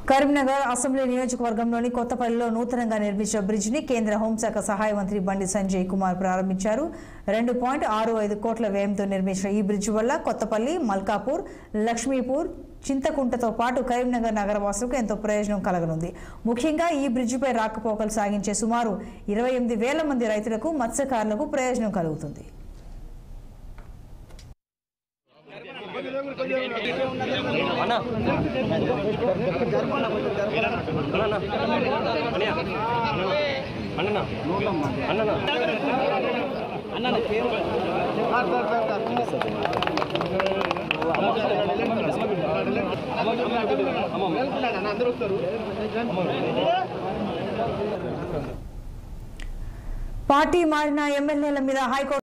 Karimnagar assembly నియోజకవర్గంలోని కొత్తపల్లిలో నూతనంగా నిర్మించిన బ్రిడ్జిని కేంద్ర హోంశాఖ సహాయ మంత్రి బండి సంజయ్ కుమార్ ప్రారంభించారు రెండు పాయింట్ ఆరు ఐదు కోట్ల వ్యయంతో నిర్మించిన ఈ బ్రిడ్జి వల్ల కొత్తపల్లి మల్కాపూర్ లక్ష్మీపూర్ చింతకుంటతో పాటు కరీంనగర్ నగరవాసులకు ఎంతో ప్రయోజనం కలగనుంది ముఖ్యంగా ఈ బ్రిడ్జిపై రాకపోకలు సాగించే సుమారు ఇరవై ఎనిమిది వేల మంది రైతులకు మత్స్యకారులకు ప్రయోజనం కలుగుతుంది పార్టీ మారిన ఎమ్మెల్యేల మీద హైకోర్టు